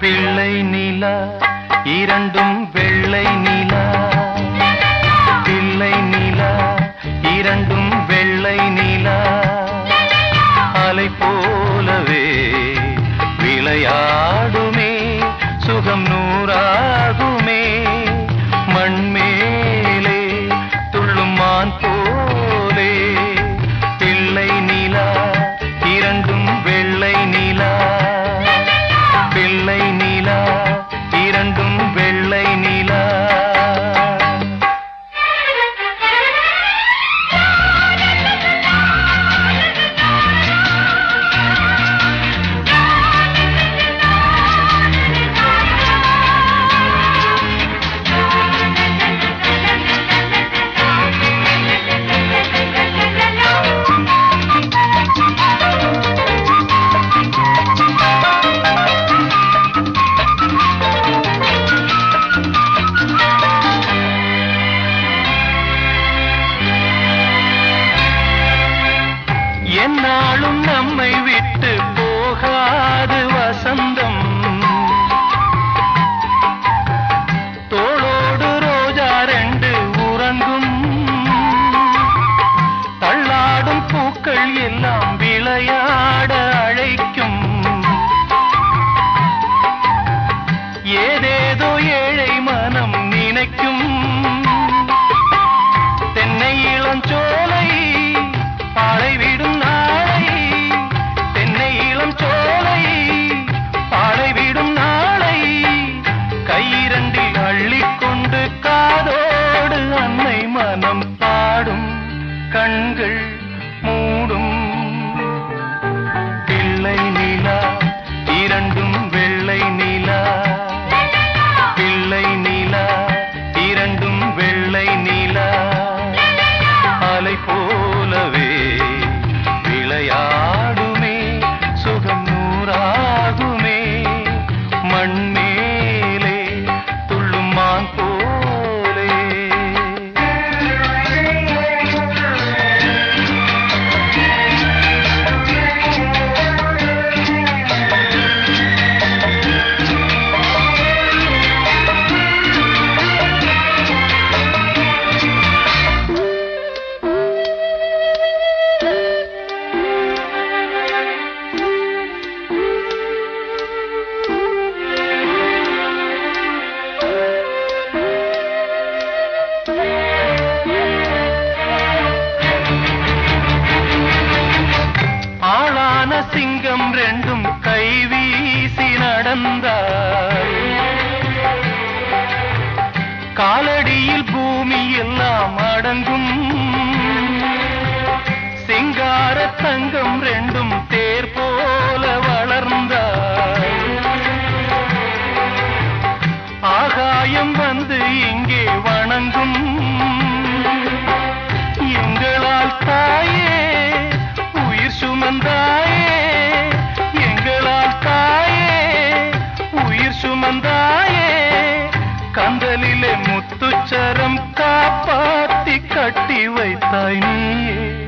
பிள்ளை நிலா இரண்டும் வெள்ளை நிலா பிள்ளை நிலா இரண்டும் வெள்ளை நிலா அலை போலவே விளையாடுமே சுகம் நூறாகுமே மண்மேலே துள்ளும் மான் போலே பிள்ளை நிலா இரண்டும் வெள்ளை நிலா பிள்ளை நிலா இரண்டும் வெள்ளை நிலா என்னாலும் நம்மை விட்டு போகாது வசந்தம் தோளோடு ரோஜா ரெண்டு உறங்கும் தள்ளாடும் பூக்கள் எல்லாம் விளையாட அழைக்கும் ஏதேதோ ஏழை மனம் நினைக்கும் தென்னை இளஞ்சோலை பாலை விடும் நாளை தென்னை இளம் சோலை பாலை விடும் நாளை கையிரண்டில் அள்ளிக்கொண்டு காதோடு அன்னை மனம் பாடும் கண்கள் மூடும் பிள்ளை நிலா இரண்டும் வெள்ளை நிலா பிள்ளை நிலா இரண்டும் வெள்ளை நிலா அலை போலவே விளையாடுமே சுகம் நூறாகுமே மண்மேலே துள்ளும் மான் போலே ஆளான சிங்கம் ரெண்டும் கைவீசி நடந்தார் காலடியில் பூமி எல்லாம் அடங்கும் சிங்கார தங்கம் ரெண்டும் தேர் போல வளர்ந்தார் ஆகாயம் வந்து இங்கே வணங்கும் எங்களால் தாயே உயிர் சுமந்தாயே எங்களால் தாயே உயிர் சுமந்தாயே கந்தலிலே முத்துச்சரம் காப்பாத்தி கட்டி வைத்தாய் நீயே